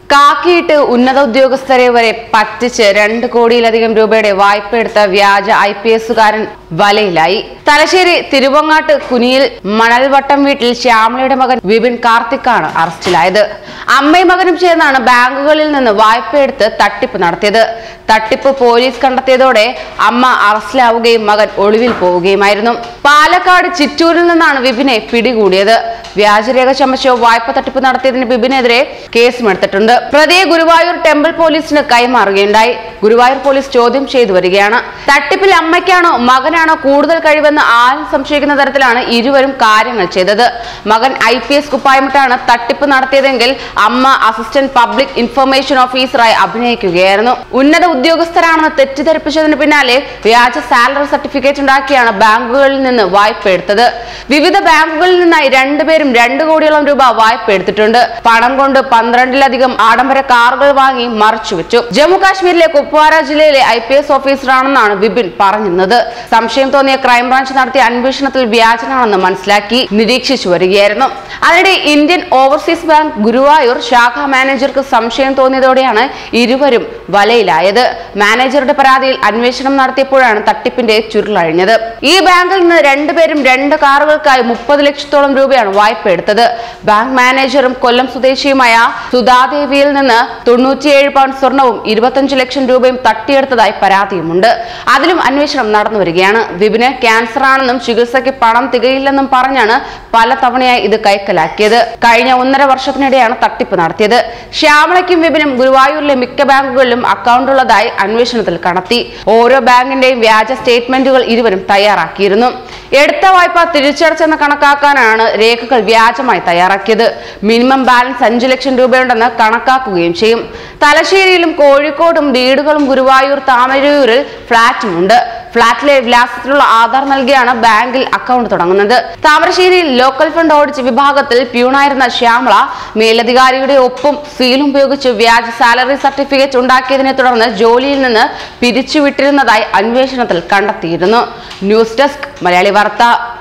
കാക്കിയിട്ട് ഉന്നത ഉദ്യോഗസ്ഥരെ വരെ പറ്റിച്ച് രണ്ട് കോടിയിലധികം രൂപയുടെ വായ്പ എടുത്ത വ്യാജ ഐ പി എസുകാരൻ വലയിലായി തലശ്ശേരി തിരുവങ്ങാട്ട് കുനിയിൽ മണൽവട്ടം വീട്ടിൽ ശ്യാമളയുടെ മകൻ വിപിൻ കാർത്തിക്കാണ് അറസ്റ്റിലായത് അമ്മയും മകനും ചേർന്നാണ് ബാങ്കുകളിൽ നിന്ന് വായ്പയെടുത്ത് തട്ടിപ്പ് നടത്തിയത് തട്ടിപ്പ് പോലീസ് കണ്ടെത്തിയതോടെ അമ്മ അറസ്റ്റിലാവുകയും മകൻ ഒളിവിൽ പോവുകയുമായിരുന്നു പാലക്കാട് ചിറ്റൂരിൽ നിന്നാണ് വിപിനെ പിടികൂടിയത് വ്യാജരേഖ ചമച്ചോ വായ്പ തട്ടിപ്പ് നടത്തിയതിന് ബിബിനെതിരെ കേസുമെടുത്തിട്ടുണ്ട് പ്രതിയെ ഗുരുവായൂർ ടെമ്പിൾ പോലീസിന് കൈമാറുകയുണ്ടായി ഗുരുവായൂർ പോലീസ് ചോദ്യം ചെയ്തു വരികയാണ് തട്ടിപ്പിൽ അമ്മയ്ക്കാണോ മകനാണോ കൂടുതൽ കഴിവെന്ന് ആരും സംശയിക്കുന്ന തരത്തിലാണ് ഇരുവരും കാര്യങ്ങൾ ചെയ്തത് മകൻ ഐ പി എസ് കുപ്പായമിട്ടാണ് തട്ടിപ്പ് നടത്തിയതെങ്കിൽ അമ്മ അസിസ്റ്റന്റ് പബ്ലിക് ഇൻഫർമേഷൻ ഓഫീസറായി അഭിനയിക്കുകയായിരുന്നു ഉന്നത ഉദ്യോഗസ്ഥരാണെന്ന് തെറ്റിദ്ധരിപ്പിച്ചതിന് പിന്നാലെ വ്യാജ സാലറി സർട്ടിഫിക്കറ്റ് ഉണ്ടാക്കിയാണ് ബാങ്കുകളിൽ നിന്ന് വായ്പ എടുത്തത് വിവിധ ബാങ്കുകളിൽ നിന്നായി രണ്ടുപേരും രണ്ട് കോടിയോളം രൂപ വായ്പ എടുത്തിട്ടുണ്ട് പണം കൊണ്ട് പന്ത്രണ്ടിലധികം ആഡംബര കാറുകൾ വാങ്ങി മറച്ചുവെച്ചു ജമ്മു കാശ്മീരിലെ കുപ്വാര ജില്ലയിലെ ഐ പി എസ് ഓഫീസറാണെന്നാണ് വിപിൻ പറഞ്ഞിരുന്നത് സംശയം തോന്നിയ ക്രൈംബ്രാഞ്ച് നടത്തിയ അന്വേഷണത്തിൽ വ്യാജനാണെന്ന് മനസ്സിലാക്കി നിരീക്ഷിച്ചു വരികയായിരുന്നു അതിനിടെ ഇന്ത്യൻ ഓവർസീസ് ബാങ്ക് ഗുരുവായൂർ ശാഖാ മാനേജർക്ക് സംശയം തോന്നിയതോടെയാണ് ഇരുവരും വലയിലായത് മാനേജറുടെ പരാതിയിൽ അന്വേഷണം നടത്തിയപ്പോഴാണ് തട്ടിപ്പിന്റെ ചുരുളഴിഞ്ഞത് ഈ ബാങ്കിൽ നിന്ന് രണ്ടുപേരും രണ്ട് കാറുകൾക്കായി മുപ്പത് ലക്ഷത്തോളം രൂപയാണ് വായ്പ എടുത്തത് ബാങ്ക് മാനേജറും കൊല്ലം സ്വദേശിയുമായ സുധാദേവിയിൽ നിന്ന് തൊണ്ണൂറ്റിയേഴ് പൗണ്ട് സ്വർണവും ഇരുപത്തഞ്ച് ലക്ഷം രൂപയും തട്ടിയെടുത്തതായി പരാതിയുമുണ്ട് അതിലും അന്വേഷണം നടന്നു വരികയാണ് വിപിന് ക്യാൻസർ ആണെന്നും ചികിത്സയ്ക്ക് പണം തികയില്ലെന്നും പറഞ്ഞാണ് പല തവണയായി ഇത് കൈക്കലാക്കിയത് കഴിഞ്ഞ ഒന്നര വർഷത്തിനിടെയാണ് തട്ടിപ്പ് നടത്തിയത് ശ്യാമളയ്ക്കും വിപിനും ഗുരുവായൂരിലെ മിക്ക ബാങ്കുകളിലും അക്കൗണ്ട് ഉള്ളതായി അന്വേഷണത്തിൽ കണ്ടെത്തി ഓരോ ബാങ്കിന്റെയും വ്യാജ സ്റ്റേറ്റ്മെന്റുകൾ ഇരുവരും തയ്യാറാക്കിയിരുന്നു എടുത്ത വായ്പ തിരിച്ചടച്ചെന്ന് കണക്കാക്കാനാണ് രേഖകൾ വ്യാജമായി തയ്യാറാക്കിയത് മിനിമം ബാലൻസ് അഞ്ചു ലക്ഷം രൂപയുണ്ടെന്ന് കണക്കാക്കുകയും ചെയ്യും തലശ്ശേരിയിലും കോഴിക്കോടും വീടുകളും ഗുരുവായൂർ താമരയൂരിൽ ഫ്ളാറ്റുമുണ്ട് ഫ്ളാറ്റിലെ വിലാസത്തിലുള്ള ആധാർ നൽകിയാണ് ബാങ്കിൽ അക്കൗണ്ട് തുടങ്ങുന്നത് താമരശ്ശേരിയിൽ ലോക്കൽ ഫണ്ട് ഓഡിറ്റ് വിഭാഗത്തിൽ പ്യൂണായിരുന്ന ശ്യാമള മേലധികാരിയുടെ ഒപ്പും സീലും ഉപയോഗിച്ച് വ്യാജ സാലറി സർട്ടിഫിക്കറ്റ് ഉണ്ടാക്കിയതിനെ തുടർന്ന് ജോലിയിൽ നിന്ന് പിരിച്ചുവിട്ടിരുന്നതായി അന്വേഷണത്തിൽ കണ്ടെത്തിയിരുന്നു ന്യൂസ് ഡെസ്ക് മലയാളി വാർത്ത